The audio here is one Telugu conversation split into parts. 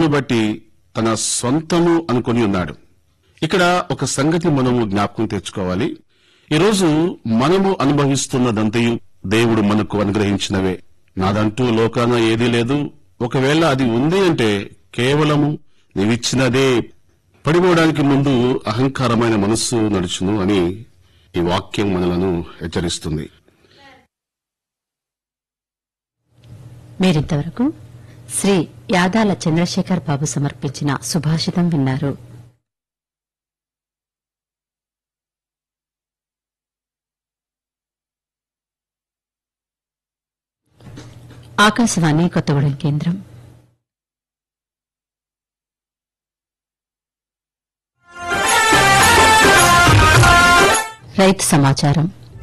పురుగును బట్టి తన స్వంతము అనుకుని ఉన్నాడు ఇక్కడ ఒక సంగతి మనము జ్ఞాపకం తెచ్చుకోవాలి ఈరోజు మనము అనుభవిస్తున్నదంతయు దేవుడు మనకు అనుగ్రహించినవే నాదంటూ లోకాన ఏదీ లేదు ఒకవేళ అది ఉంది అంటే కేవలము నీవిచ్చినదే పడిపోవడానికి ముందు అహంకారమైన మనస్సు నడుచును అని ఈ వాక్యం మనలను హెచ్చరిస్తుంది మీరింతవరకు శ్రీ యాదాల చంద్రశేఖర్ బాబు సమర్పించిన సుభాషితం విన్నారు ఆకాశవాణి కొత్తగూడెం కేంద్రం రైతు సమాచారం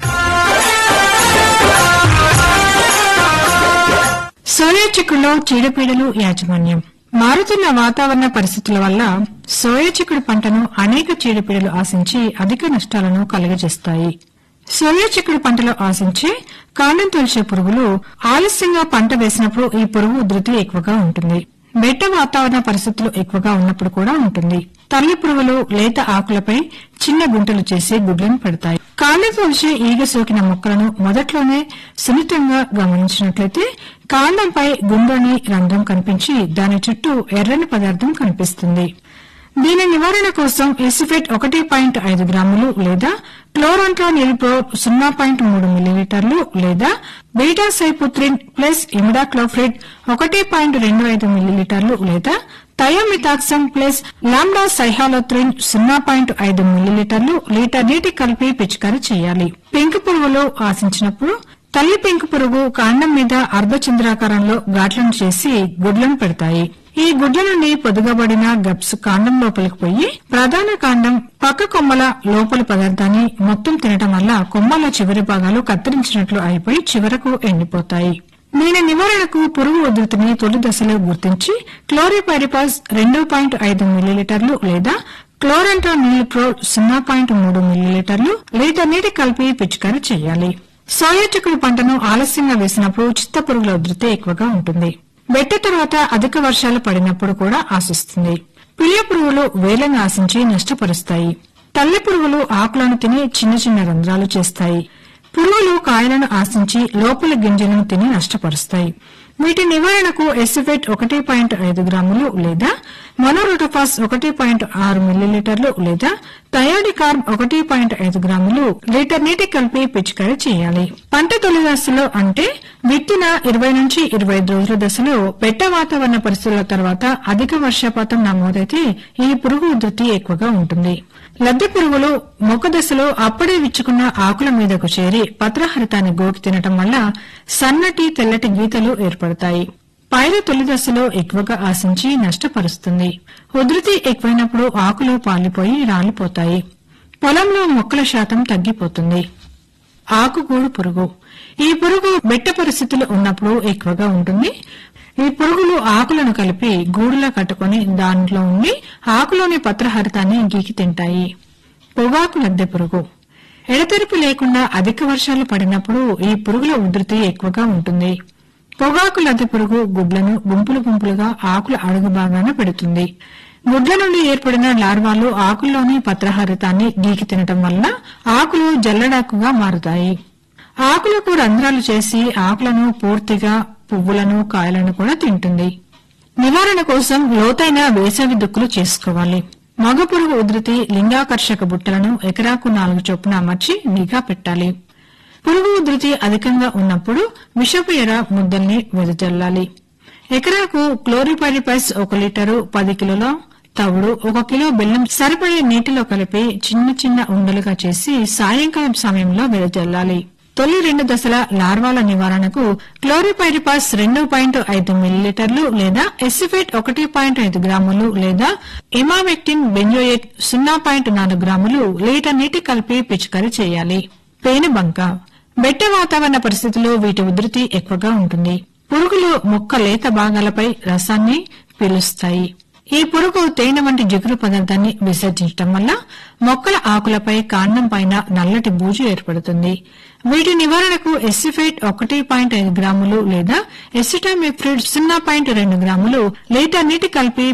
సోయా చిక్కుడులో చీడపీడలు యాజమాన్యం మారుతున్న వాతావరణ పరిస్థితుల వల్ల సోయా చిక్కుడు పంటను అనేక చీడపీడలు ఆశించి అధిక నష్టాలను కలుగజేస్తాయి సోయా చిక్కుడు పంటలో ఆశించే కాండం తొలిచే పురుగులు ఆలస్యంగా పంట వేసినప్పుడు ఈ పురుగు ఉధృతి ఎక్కువగా ఉంటుంది బెట్ట వాతావరణ పరిస్థితులు ఎక్కువగా ఉన్నప్పుడు కూడా ఉంటుంది తల్లి పురుగులు లేత ఆకులపై చిన్న గుంటలు చేసి గుడ్లను పెడతాయి కాండం తొలిచే ఈగ సోకిన మొక్కలను మొదట్లోనే సున్నితంగా గమనించినట్లయితే కాండంపై గుండ్రని రంధ్రం కనిపించి దాని చుట్టూ ఎర్రని పదార్థం కనిపిస్తుంది దీని నివారణ కోసం ఎసిఫెట్ ఒకటి పాయింట్ ఐదు గ్రాములు లేదా క్లోరాంట్రా నిలిపో సున్నా పాయింట్ మూడు మిల్లీలీటర్లు లేదా బీటా సైపుత్రిన్ ప్లస్ ఇమిడాక్లోఫ్రిడ్ ఒకటి పాయింట్ రెండు ఐదు మిల్లీలీటర్లు లేదా థయోమితాక్సం ప్లస్ లాంబ్డా సైహాలోత్రిన్ సున్నా పాయింట్ ఐదు మిల్లీలీటర్లు లీటర్ నీటి కలిపి పిచికారీ చేయాలి పెంకు పురుగులు ఆశించినప్పుడు తల్లి పెంకు పురుగు కాండం మీద అర్ధచంద్రాకారంలో ఘాట్లను చేసి గుడ్లను పెడతాయి ఈ గుడ్ల నుండి పొదుగబడిన గప్స్ కాండం లోపలికి పోయి ప్రధాన కాండం పక్క కొమ్మల లోపలి పదార్థాన్ని మొత్తం తినటం వల్ల కొమ్మల చివరి భాగాలు కత్తిరించినట్లు అయిపోయి చివరకు ఎండిపోతాయి దీని నివారణకు పురుగు ఉధృతిని తొలి దశలో గుర్తించి క్లోరిపైరిపాస్ రెండు పాయింట్ ఐదు మిల్లీలీటర్లు లేదా క్లోరంటో నీలిప్రోల్ సున్నా పాయింట్ మూడు మిల్లీలీటర్లు లీటర్ నీటి కలిపి పిచికారీ చేయాలి సోయా చిక్కుడు పంటను ఆలస్యంగా వేసినప్పుడు చిత్త పురుగుల ఉధృతి ఎక్కువగా ఉంటుంది బెట్ట తర్వాత అధిక వర్షాలు పడినప్పుడు కూడా ఆశిస్తుంది పిల్ల పురుగులు వేలను ఆశించి నష్టపరుస్తాయి తల్లి పురుగులు ఆకులను తిని చిన్న చిన్న రంధ్రాలు చేస్తాయి పురుగులు కాయలను ఆశించి లోపలి గింజలను తిని నష్టపరుస్తాయి వీటి నివారణకు ఎసిఫెట్ ఒకటి పాయింట్ ఐదు గ్రాములు లేదా మొనోరోటోఫాస్ ఒకటి పాయింట్ ఆరు మిల్లీలీటర్లు లేదా థయోడికార్బ్ ఒకటి పాయింట్ ఐదు గ్రాములు లీటర్ నీటి కలిపి పిచికారీ చేయాలి పంట తొలి దశలో అంటే విత్తిన ఇరవై నుంచి ఇరవై ఐదు రోజుల దశలో పెట్ట వాతావరణ పరిస్థితుల తర్వాత అధిక వర్షపాతం నమోదైతే ఈ పురుగు ఉధృతి ఎక్కువగా ఉంటుంది లద్దె పురుగులు మొక్క దశలో అప్పుడే విచ్చుకున్న ఆకుల మీదకు చేరి పత్రహరితాన్ని గోకి తినటం వల్ల సన్నటి తెల్లటి గీతలు ఏర్పడతాయి పైరు తొలి దశలో ఎక్కువగా ఆశించి నష్టపరుస్తుంది ఉధృతి ఎక్కువైనప్పుడు ఆకులు పాలిపోయి రాలిపోతాయి పొలంలో మొక్కల శాతం తగ్గిపోతుంది ఆకుగూడు పురుగు ఈ పురుగు బెట్ట పరిస్థితులు ఉన్నప్పుడు ఎక్కువగా ఉంటుంది ఈ పురుగులు ఆకులను కలిపి గూడులా కట్టుకుని దాంట్లో ఉండి ఆకులోని పత్రహరితాన్ని గీకి తింటాయి పొగాకు లద్దె పురుగు ఎడతెరిపి లేకుండా అధిక వర్షాలు పడినప్పుడు ఈ పురుగుల ఉధృతి ఎక్కువగా ఉంటుంది పొగాకు లద్దె పురుగు గుడ్లను గుంపులు గుంపులుగా ఆకుల అడుగు భాగాన పెడుతుంది గుడ్ల నుండి ఏర్పడిన లార్వాలు ఆకుల్లోని పత్రహరితాన్ని గీకి తినటం వల్ల ఆకులు జల్లడాకుగా మారుతాయి ఆకులకు రంధ్రాలు చేసి ఆకులను పూర్తిగా పువ్వులను కాయలను కూడా తింటుంది నివారణ కోసం లోతైన వేసవి దుక్కులు చేసుకోవాలి మగ పురుగు ఉధృతి లింగాకర్షక బుట్టలను ఎకరాకు నాలుగు చొప్పున అమర్చి నిఘా పెట్టాలి పురుగు ఉధృతి అధికంగా ఉన్నప్పుడు విషపు ఎర ముద్దల్ని వెదజల్లాలి ఎకరాకు క్లోరిపైరిపైస్ ఒక లీటరు పది కిలోల తవుడు ఒక కిలో బెల్లం సరిపడే నీటిలో కలిపి చిన్న చిన్న ఉండలుగా చేసి సాయంకాలం సమయంలో వెదజల్లాలి తొలి రెండు దశల లార్వాల నివారణకు క్లోరిపైరిపాస్ రెండు పాయింట్ ఐదు మిల్లీలీటర్లు లేదా ఎసిఫేట్ ఒకటి పాయింట్ ఐదు గ్రాములు లేదా ఎమావెక్టిన్ బెంజోయేట్ సున్నా పాయింట్ నాలుగు గ్రాములు లీటర్ నీటి కలిపి పిచికారీ చేయాలి పేనుబంక బెట్ట వాతావరణ పరిస్థితుల్లో వీటి ఉధృతి ఎక్కువగా ఉంటుంది పురుగులు మొక్క లేత భాగాలపై రసాన్ని పీలుస్తాయి ఈ పురుగు తేనె వంటి జిగురు పదార్థాన్ని విసర్జించడం వల్ల మొక్కల ఆకులపై కాండం పైన నల్లటి బూజు ఏర్పడుతుంది వీటి నివారణకు ఎసిఫేట్ ఒకటి పాయింట్ ఐదు గ్రాములు లేదా ఎసిటామిఫ్రిడ్ సున్నా పాయింట్ రెండు గ్రాములు లీటర్ నీటి కలిపి